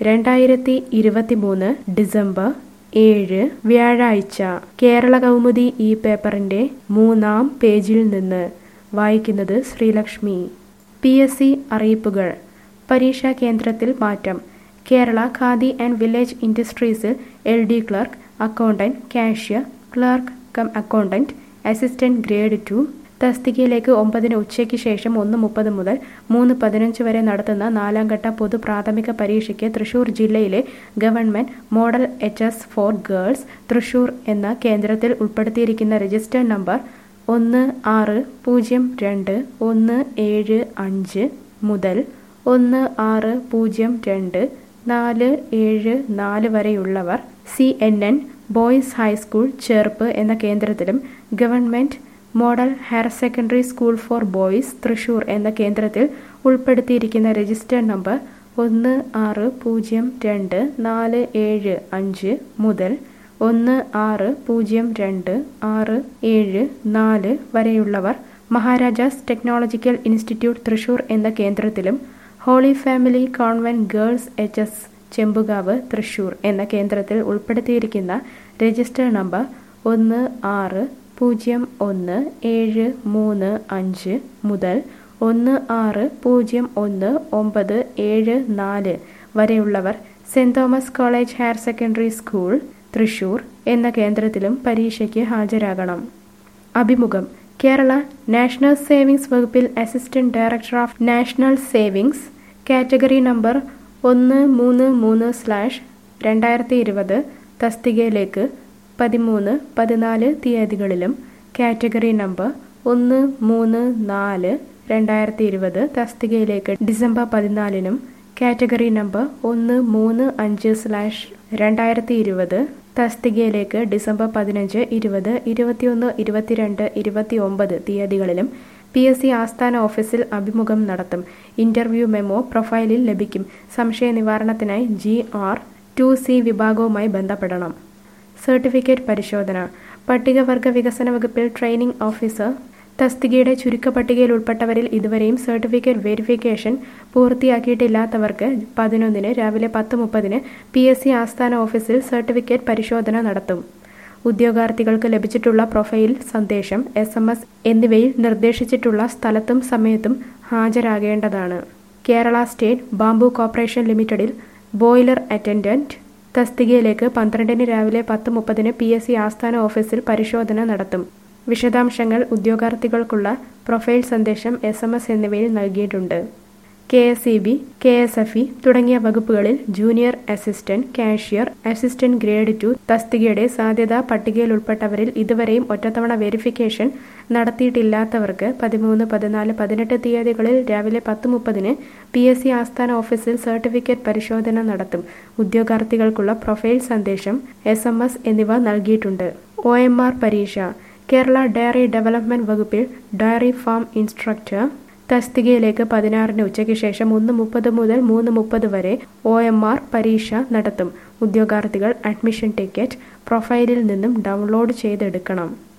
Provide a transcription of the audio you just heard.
രണ്ടായിരത്തി ഇരുപത്തിമൂന്ന് ഡിസംബർ ഏഴ് വ്യാഴാഴ്ച കേരള കൗമുദി ഈ പേപ്പറിന്റെ മൂന്നാം പേജിൽ നിന്ന് വായിക്കുന്നത് ശ്രീലക്ഷ്മി പി എസ് സി അറിയിപ്പുകൾ പരീക്ഷാ കേന്ദ്രത്തിൽ മാറ്റം കേരള ഖാദി ആൻഡ് വില്ലേജ് ഇൻഡസ്ട്രീസിൽ L D clerk accountant cashier clerk cum accountant assistant grade two തസ്തികയിലേക്ക് ഒമ്പതിന് ഉച്ചയ്ക്ക് ശേഷം ഒന്ന് മുപ്പത് മുതൽ മൂന്ന് പതിനഞ്ച് വരെ നടത്തുന്ന നാലാം ഘട്ട പൊതു പ്രാഥമിക പരീക്ഷയ്ക്ക് തൃശൂർ ജില്ലയിലെ government model H S for girls Thrissur എന്ന കേന്ദ്രത്തിൽ ഉൾപ്പെടുത്തിയിരിക്കുന്ന രജിസ്റ്റർ നമ്പർ ഒന്ന് ആറ് പൂജ്യം രണ്ട് ഒന്ന് ഏഴ് അഞ്ച് മുതൽ ഒന്ന് ആറ് പൂജ്യം രണ്ട് നാല് ഏഴ് നാല് വരെയുള്ളവർ C N N boys high school Cherpu എന്ന കേന്ദ്രത്തിലും government model higher secondary school for boys Thrissur എന്ന കേന്ദ്രത്തിൽ ഉൾപ്പെടുത്തിയിരിക്കുന്ന രജിസ്റ്റർ നമ്പർ ഒന്ന് ആറ് പൂജ്യം രണ്ട് നാല് ഏഴ് അഞ്ച് മുതൽ ഒന്ന് ആറ് പൂജ്യം രണ്ട് ആറ് ഏഴ് നാല് വരെയുള്ളവർ മഹാരാജാസ് ടെക്നോളജിക്കൽ ഇൻസ്റ്റിറ്റ്യൂട്ട് തൃശൂർ എന്ന കേന്ദ്രത്തിലും holy family convent girls H S Chembukavu Thrissur എന്ന കേന്ദ്രത്തിൽ ഉൾപ്പെടുത്തിയിരിക്കുന്ന രജിസ്റ്റർ നമ്പർ ഒന്ന് ആറ് പൂജ്യം ഒന്ന് ഏഴ് മൂന്ന് അഞ്ച് മുതൽ ഒന്ന് ആറ് പൂജ്യം ഒന്ന് ഒമ്പത് ഏഴ് നാല് വരെയുള്ളവർ saint Thomas college higher secondary school Thrissur എന്ന കേന്ദ്രത്തിലും പരീക്ഷയ്ക്ക് ഹാജരാകണം അഭിമുഖം കേരള നാഷണൽ സേവിങ്സ് വകുപ്പിൽ assistant director of national savings category number ഒന്ന് മൂന്ന് മൂന്ന് സ്ലാഷ് രണ്ടായിരത്തി ഇരുപത് തസ്തികയിലേക്ക് പതിമൂന്ന് പതിനാല് തീയതികളിലും കാറ്റഗറി നമ്പർ ഒന്ന് മൂന്ന് നാല് രണ്ടായിരത്തി ഇരുപത് തസ്തികയിലേക്ക് ഡിസംബർ പതിനാലിനും കാറ്റഗറി നമ്പർ ഒന്ന് മൂന്ന് അഞ്ച് സ്ലാഷ് രണ്ടായിരത്തി ഇരുപത് തസ്തികയിലേക്ക് ഡിസംബർ പതിനഞ്ച് ഇരുപത് ഇരുപത്തിയൊന്ന് ഇരുപത്തിരണ്ട് ഇരുപത്തി ഒമ്പത് തീയതികളിലും പി എസ് സി ആസ്ഥാന ഓഫീസിൽ അഭിമുഖം നടത്തും ഇന്റർവ്യൂ മെമ്മോ പ്രൊഫൈലിൽ ലഭിക്കും സംശയ നിവാരണത്തിനായി ജി ആർ ടു സി വിഭാഗവുമായി ബന്ധപ്പെടണം സർട്ടിഫിക്കറ്റ് പരിശോധന പട്ടികവർഗ വികസന വകുപ്പിൽ ട്രെയിനിംഗ് ഓഫീസർ തസ്തികയുടെ ചുരുക്ക പട്ടികയിൽ ഉൾപ്പെട്ടവരിൽ ഇതുവരെയും സർട്ടിഫിക്കറ്റ് വെരിഫിക്കേഷൻ പൂർത്തിയാക്കിയിട്ടില്ലാത്തവർക്ക് പതിനൊന്നിന് രാവിലെ പത്ത് മുപ്പതിന് പി എസ് സി ആസ്ഥാന ഓഫീസിൽ സർട്ടിഫിക്കറ്റ് പരിശോധന നടത്തും ഉദ്യോഗാർത്ഥികൾക്ക് ലഭിച്ചിട്ടുള്ള പ്രൊഫൈൽ സന്ദേശം എസ് എം എസ് എന്നിവയിൽ നിർദ്ദേശിച്ചിട്ടുള്ള സ്ഥലത്തും സമയത്തും ഹാജരാകേണ്ടതാണ് കേരള സ്റ്റേറ്റ് ബാംബു കോർപ്പറേഷൻ ലിമിറ്റഡിൽ ബോയിലർ അറ്റൻഡന്റ് തസ്തികയിലേക്ക് പന്ത്രണ്ടിന് രാവിലെ പത്ത് മുപ്പതിന് പി എസ് സി ആസ്ഥാന ഓഫീസിൽ പരിശോധന നടത്തും വിശദാംശങ്ങൾ ഉദ്യോഗാർത്ഥികൾക്കുള്ള പ്രൊഫൈൽ സന്ദേശം എസ് എം എസ് എന്നിവയിൽ നൽകിയിട്ടുണ്ട് K S E B K S F E തുടങ്ങിയ വകുപ്പുകളിൽ junior assistant cashier assistant grade two തസ്തികയുടെ സാധ്യതാ പട്ടികയിൽ ഉൾപ്പെട്ടവരിൽ ഇതുവരെയും ഒറ്റത്തവണ വെരിഫിക്കേഷൻ നടത്തിയിട്ടില്ലാത്തവർക്ക് പതിമൂന്ന് പതിനാല് പതിനെട്ട് തീയതികളിൽ രാവിലെ പത്ത് മുപ്പതിന് പി എസ് സി ആസ്ഥാന ഓഫീസിൽ സർട്ടിഫിക്കറ്റ് പരിശോധന നടത്തും ഉദ്യോഗാർത്ഥികൾക്കുള്ള പ്രൊഫൈൽ സന്ദേശം എസ് എം എസ് എന്നിവ നൽകിയിട്ടുണ്ട് ഒ എം ആർ പരീക്ഷ കേരള ഡയറി ഡെവലപ്മെന്റ് വകുപ്പിൽ ഡയറി ഫാം ഇൻസ്ട്രക്ടർ തസ്തികയിലേക്ക് പതിനാറിന് ഉച്ചയ്ക്ക് ശേഷം ഒന്ന് മുപ്പത് മുതൽ മൂന്ന് മുപ്പത് വരെ ഒ എം ആർ പരീക്ഷ നടത്തും ഉദ്യോഗാർത്ഥികൾ അഡ്മിഷൻ ടിക്കറ്റ് പ്രൊഫൈലിൽ നിന്നും ഡൗൺലോഡ് ചെയ്തെടുക്കണം